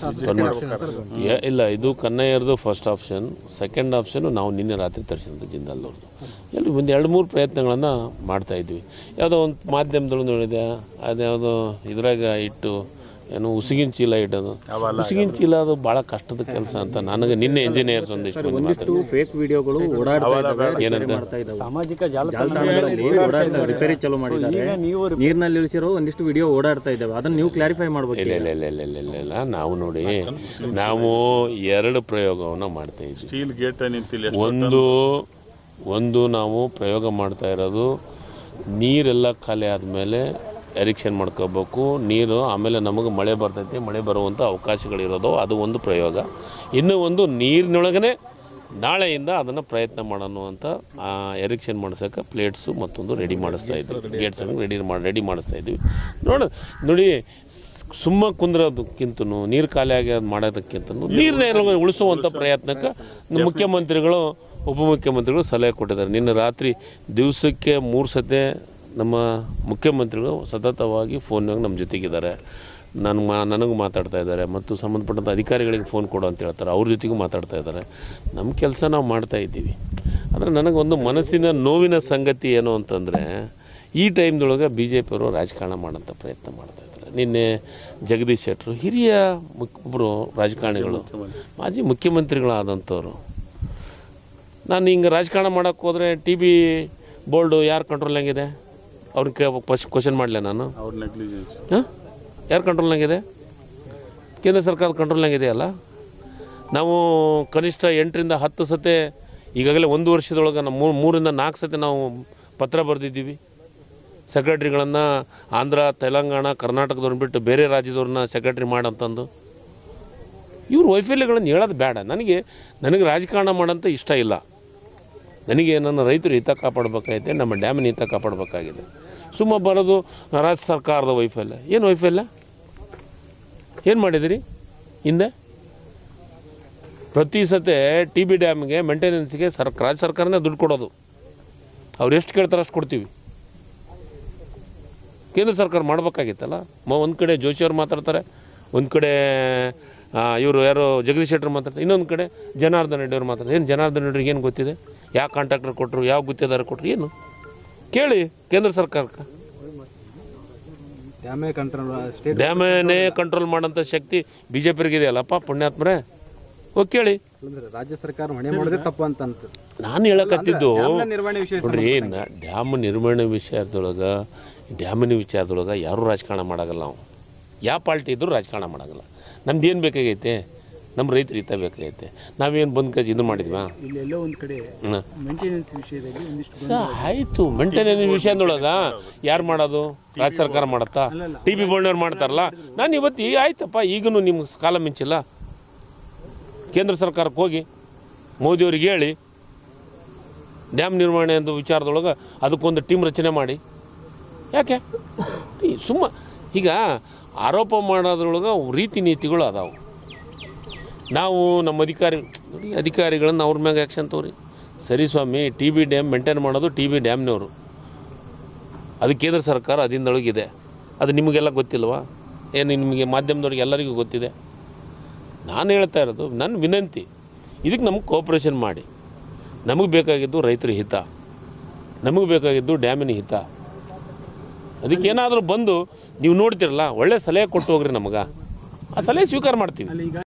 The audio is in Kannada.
ಯಾ- ಇಲ್ಲ ಇದು ಕನ್ನಯ್ಯರ್ದು ಫಸ್ಟ್ ಆಪ್ಷನ್ ಸೆಕೆಂಡ್ ಆಪ್ಷನ್ ನಾವು ನಿನ್ನೆ ರಾತ್ರಿ ತರಿಸಿದ್ದು ಜಿಂದಾಲ್ದವ್ರದ್ದು ಎಲ್ಲಿ ಒಂದು ಎರಡು ಮೂರು ಪ್ರಯತ್ನಗಳನ್ನು ಮಾಡ್ತಾ ಇದ್ವಿ ಯಾವುದೋ ಒಂದು ಮಾಧ್ಯಮದೊಳಗೆ ನೋಡಿದೆ ಅದ್ಯಾವುದೋ ಇದ್ರಾಗ ಇಟ್ಟು ಏನು ಉಸುಗಿನ ಚೀಲ ಇಡೋದು ಉಸುಗಿನ ಚೀಲ ಅದು ಭಾಳ ಕಷ್ಟದ ಕೆಲಸ ಅಂತ ನನಗೆ ನಿನ್ನೆ ಇಂಜಿನಿಯರ್ಸ್ ಒಂದಿಷ್ಟು ಮಂದಿ ಮಾತಾಡಿದ್ರು. ಫೇಕ್ ವಿಡಿಯೋಗಳು ಓಡಾಡ್ತಾ ಇದ್ದಾವೆ ಏನಂತ ಮಾಡ್ತಾ ಇದ್ದಾವೆ ಸಾಮಾಜಿಕ ಜಾಲತಾಣಗಳಲ್ಲಿ ಓಡಾಡ್ತಾ ರಿಪೇರಿ ಚಾಲೂ ಮಾಡಿದ್ದಾರೆ ನೀರಿನಲ್ಲಿ ಇಳಿಸಿರೋ ಒಂದಿಷ್ಟು ವಿಡಿಯೋ ಓಡಾಡ್ತಾ ಇದ್ದಾವೆ ಅದನ್ನ ನೀವು ಕ್ಲಾರಿಫೈ ಮಾಡ್ಬೇಕು ಇಲ್ಲ ಇಲ್ಲ ಇಲ್ಲ ಇಲ್ಲ ಇಲ್ಲ ಇಲ್ಲ ಇಲ್ಲ ನಾವು ನೋಡಿ ನಾವು ಎರಡು ಪ್ರಯೋಗವನ್ನು ಮಾಡ್ತಾ ಇದ್ವಿ ಸ್ಟೀಲ್ ಗೇಟ್ ನಿಂತಿಲ್ಲ ಒಂದು ಒಂದು ನಾವು ಪ್ರಯೋಗ ಮಾಡ್ತಾ ಇರೋದು ನೀರೆಲ್ಲ ಖಾಲಿ ಆದಮೇಲೆ ಎರಿಕ್ಷನ್ ಮಾಡ್ಕೋಬೇಕು ನೀರು ಆಮೇಲೆ ನಮಗೆ ಮಳೆ ಬರ್ತೈತಿ ಮಳೆ ಬರುವಂಥ ಅವಕಾಶಗಳಿರೋದು ಅದು ಒಂದು ಪ್ರಯೋಗ ಇನ್ನೂ ಒಂದು ನೀರಿನೊಳಗನೆ ನಾಳೆಯಿಂದ ಅದನ್ನು ಪ್ರಯತ್ನ ಮಾಡೋಣ ಅಂತ ಎರಿಕ್ಷನ್ ಮಾಡ್ಸೋಕೆ ಪ್ಲೇಟ್ಸು ಮತ್ತೊಂದು ರೆಡಿ ಮಾಡಿಸ್ತಾ ಇದ್ವಿ ಗೇಟ್ಸನ್ನು ರೆಡಿ ಮಾಡಿ ರೆಡಿ ಮಾಡಿಸ್ತಾ ಇದ್ವಿ ನೋಡ ನೋಡಿ ಸುಮ್ಮ ಕುಂದ್ರೋದಕ್ಕಿಂತನೂ ನೀರು ಖಾಲಿ ಆಗಿ ಅದು ಮಾಡೋದಕ್ಕಿಂತನೂ ನೀರನ್ನ ಉಳಿಸುವಂಥ ಪ್ರಯತ್ನಕ್ಕೆ ನಮ್ಮ ಮುಖ್ಯಮಂತ್ರಿಗಳು ಉಪಮುಖ್ಯಮಂತ್ರಿಗಳು ಸಲಹೆ ಕೊಟ್ಟಿದ್ದಾರೆ ನಿನ್ನೆ ರಾತ್ರಿ ದಿವಸಕ್ಕೆ ಮೂರು ಸತೆ ನಮ್ಮ ಮುಖ್ಯಮಂತ್ರಿಗಳು ಸತತವಾಗಿ ಫೋನ್ನಾಗ ನಮ್ಮ ಜೊತೆಗಿದ್ದಾರೆ ನನ್ನ ಮಾ ನನಗೂ ಮಾತಾಡ್ತಾ ಇದ್ದಾರೆ ಮತ್ತು ಸಂಬಂಧಪಟ್ಟಂಥ ಅಧಿಕಾರಿಗಳಿಗೆ ಫೋನ್ ಕೊಡು ಅಂತ ಹೇಳ್ತಾರೆ ಅವ್ರ ಜೊತೆಗೂ ಮಾತಾಡ್ತಾ ಇದ್ದಾರೆ ನಮ್ಮ ಕೆಲಸ ನಾವು ಮಾಡ್ತಾ ಇದ್ದೀವಿ ಆದರೆ ನನಗೊಂದು ಮನಸ್ಸಿನ ನೋವಿನ ಸಂಗತಿ ಏನು ಅಂತಂದರೆ ಈ ಟೈಮ್ದೊಳಗೆ ಬಿ ಜೆ ಪಿಯವರು ರಾಜಕಾರಣ ಮಾಡೋಂಥ ಪ್ರಯತ್ನ ಮಾಡ್ತಾ ಇದ್ದಾರೆ ನಿನ್ನೆ ಜಗದೀಶ್ ಶೆಟ್ಟರು ಹಿರಿಯ ಮುಖ್ ಒಬ್ಬರು ರಾಜಕಾರಣಿಗಳು ಮಾಜಿ ಮುಖ್ಯಮಂತ್ರಿಗಳಾದಂಥವ್ರು ನಾನು ಹಿಂಗೆ ರಾಜಕಾರಣ ಮಾಡೋಕ್ಕೆ ಹೋದರೆ ಟಿ ಬಿ ಬೋರ್ಡು ಯಾರು ಕಂಟ್ರೋಲ್ನಾಗಿದೆ ಅವ್ರನ್ನ ಕೇ ಫಸ್ಟ್ ಕ್ವಶನ್ ಮಾಡಲೆ ನಾನು ಅವ್ರ ನೆಗ್ಲಿಜೆನ್ಸ್ ಹಾಂ ಯಾರು ಕಂಟ್ರೋಲ್ನಾಗಿದೆ ಕೇಂದ್ರ ಸರ್ಕಾರದ ಕಂಟ್ರೋಲ್ನಾಗಿದೆಯಲ್ಲ ನಾವು ಕನಿಷ್ಠ ಎಂಟರಿಂದ ಹತ್ತು ಸತೆ ಈಗಾಗಲೇ ಒಂದು ವರ್ಷದೊಳಗೆ ನಾವು ಮೂರು ಮೂರಿಂದ ನಾಲ್ಕು ಸತಿ ನಾವು ಪತ್ರ ಬರೆದಿದ್ದೀವಿ ಸೆಕ್ರೆಟ್ರಿಗಳನ್ನು ಆಂಧ್ರ ತೆಲಂಗಾಣ ಕರ್ನಾಟಕದವ್ರನ್ನ ಬಿಟ್ಟು ಬೇರೆ ರಾಜ್ಯದವ್ರನ್ನ ಸೆಕ್ರೆಟ್ರಿ ಮಾಡಂತಂದು ಇವ್ರ ವೈಫಲ್ಯಗಳನ್ನು ಹೇಳೋದು ಬೇಡ ನನಗೆ ನನಗೆ ರಾಜಕಾರಣ ಮಾಡೋಂಥ ಇಷ್ಟ ಇಲ್ಲ ನನಗೆ ನನ್ನ ರೈತರ ಹಿತ ಕಾಪಾಡಬೇಕಾಗೈತೆ ನಮ್ಮ ಡ್ಯಾಮಿನ ಹಿತ ಕಾಪಾಡಬೇಕಾಗಿದೆ ಸುಮ್ಮ ಬರೋದು ರಾಜ್ಯ ಸರ್ಕಾರದ ವೈಫಲ್ಯ ಏನು ವೈಫಲ್ಯ ಏನು ಮಾಡಿದಿರಿ ಹಿಂದೆ ಪ್ರತಿ ಸತೆ ಟಿ ಬಿ ಡ್ಯಾಮ್ಗೆ ಮೇಂಟೆನೆನ್ಸ್ಗೆ ಸರ್ ರಾಜ್ಯ ಸರ್ಕಾರನೇ ದುಡ್ಡು ಕೊಡೋದು ಅವ್ರು ಎಷ್ಟು ಕೇಳ್ತಾರೆ ಅಷ್ಟು ಕೊಡ್ತೀವಿ ಕೇಂದ್ರ ಸರ್ಕಾರ ಮಾಡಬೇಕಾಗಿತ್ತಲ್ಲ ಮ ಒಂದು ಕಡೆ ಜೋಶಿ ಅವ್ರು ಮಾತಾಡ್ತಾರೆ ಒಂದು ಕಡೆ ಇವರು ಯಾರೋ ಜಗದೀಶ್ ಶೆಟ್ಟರ್ ಮಾತಾಡ್ತಾರೆ ಇನ್ನೊಂದು ಕಡೆ ಜನಾರ್ದನ್ ರೆಡ್ಡಿ ಅವ್ರು ಮಾತಾಡ್ತಾರೆ ಏನು ಜನಾರ್ದನ್ ರೆಡ್ಡಿಗೆ ಏನು ಗೊತ್ತಿದೆ ಯಾವ ಕಾಂಟ್ರಾಕ್ಟರ್ ಕೊಟ್ಟರು ಯಾವ ಗುತ್ತಿಗೆದಾರ ಕೊಟ್ಟರು ಏನು ಕೇಳಿ ಕೇಂದ್ರ ಸರ್ಕಾರಕ್ಕೆ ಡ್ಯಾಮೇ ಕಂಟ್ರೋಲ್ ಸ್ಟೇಟ್ ಡ್ಯಾಮನ್ನೇ ಕಂಟ್ರೋಲ್ ಮಾಡೋಂಥ ಶಕ್ತಿ ಬಿ ಜೆ ಪಿಗೆ ಇದೆಯಲ್ಲಪ್ಪ ಪುಣ್ಯಾತ್ಮರೇ ಹೋಗಿ ಕೇಳಿ ಅಂದ್ರೆ ರಾಜ್ಯ ಸರ್ಕಾರ ಹೊಣೆ ಮಾಡೋದೇ ತಪ್ಪು ಅಂತ ಅಂತ ನಾನು ಹೇಳಕತ್ತಿದ್ದು ಡ್ಯಾಮ್ನ ನಿರ್ವಹಣೆ ವಿಷಯ ನೋಡ್ರಿ ನ- ಡ್ಯಾಮ್ ನಿರ್ವಹಣೆ ವಿಚಾರದೊಳಗೆ ಡ್ಯಾಮಿನ ವಿಚಾರದೊಳಗೆ ಯಾರೂ ರಾಜಕಾರಣ ಮಾಡಾಗಲ್ಲ ನಾವು ಯಾವ ಪಾರ್ಟಿ ಇದ್ದರೂ ರಾಜಕಾರಣ ಮಾಡಾಗಲ್ಲ ನಮ್ದು ಏನು ಬೇಕಾಗೈತೆ ನಮ್ಮ ರೈತರು ಹಿತ ಬೇಕಾಗೈತೆ ನಾವೇನು ಬಂದು ಕಜ್ ಇದು ಮಾಡಿದ್ವಾ ಇಲ್ಲಿ ಎಲ್ಲೋ ಒಂದು ಕಡೆ ಹ್ಮ್. ಮೇಂಟೆನೆನ್ಸ್ ವಿಷಯದಲ್ಲಿ ಒಂದಿಷ್ಟು ಸ ಆಯಿತು ಮೇಂಟೆನೆನ್ಸ್ ವಿಷಯದೊಳಗೆ ಯಾರು ಮಾಡೋದು ರಾಜ್ಯ ಸರ್ಕಾರ ಮಾಡುತ್ತಾ ಟಿ ಬಿ ಬೋರ್ಡ್ನವ್ರು ಮಾಡ್ತಾರಲ್ಲ ನಾನು ಇವತ್ತು ಈ ಆಯ್ತಪ್ಪ ಈಗಲೂ ನಿಮ್ಗೆ ಕಾಲ ಮಿಂಚಿಲ್ಲ ಕೇಂದ್ರ ಸರ್ಕಾರಕ್ಕೆ ಹೋಗಿ ಮೋದಿಯವ್ರಿಗೆ ಹೇಳಿ ಡ್ಯಾಮ್ ನಿರ್ವಹಣೆ ಅಂತ ವಿಚಾರದೊಳಗೆ ಅದಕ್ಕೊಂದು ಟೀಮ್ ರಚನೆ ಮಾಡಿ ಯಾಕೆ ಈ ಸುಮ್ಮ ಈಗ ಆರೋಪ ಮಾಡೋದ್ರೊಳಗೆ ರೀತಿ ನೀತಿಗಳು ಅದಾವು ನಾವು ನಮ್ಮ ಅಧಿಕಾರಿ ನೋಡಿ ಅಧಿಕಾರಿಗಳನ್ನ ಅವ್ರ ಮ್ಯಾಗ ಆ್ಯಕ್ಷನ್ ತಗೋರಿ ಸರಿ ಸ್ವಾಮಿ ಟಿ ಬಿ ಡ್ಯಾಮ್ ಮೇಂಟೈನ್ ಮಾಡೋದು ಟಿ ಬಿ ಡ್ಯಾಮ್ನವರು ಅದು ಕೇಂದ್ರ ಸರ್ಕಾರ ಅದಿಂದೊಳಗಿದೆ ಅದು ನಿಮಗೆಲ್ಲ ಗೊತ್ತಿಲ್ವಾ ಏನು ನಿಮಗೆ ಮಾಧ್ಯಮದವ್ರಿಗೆ ಎಲ್ಲರಿಗೂ ಗೊತ್ತಿದೆ ನಾನು ಹೇಳ್ತಾ ಇರೋದು ನನ್ನ ವಿನಂತಿ ಇದಕ್ಕೆ ನಮಗೆ ಕೋಪ್ರೇಷನ್ ಮಾಡಿ ನಮಗೆ ಬೇಕಾಗಿದ್ದು ರೈತರ ಹಿತ ನಮಗೆ ಬೇಕಾಗಿದ್ದು ಡ್ಯಾಮಿನ ಹಿತ ಅದಕ್ಕೇನಾದರೂ ಬಂದು ನೀವು ನೋಡ್ತಿರಲ್ಲ ಒಳ್ಳೆ ಸಲಹೆ ಕೊಟ್ಟು ಹೋಗ್ರಿ ನಮಗೆ ಆ ಸಲಹೆ ಸ್ವೀಕಾರ ಮಾಡ್ತೀವಿ ಅಲ್ಲಿ ಈಗ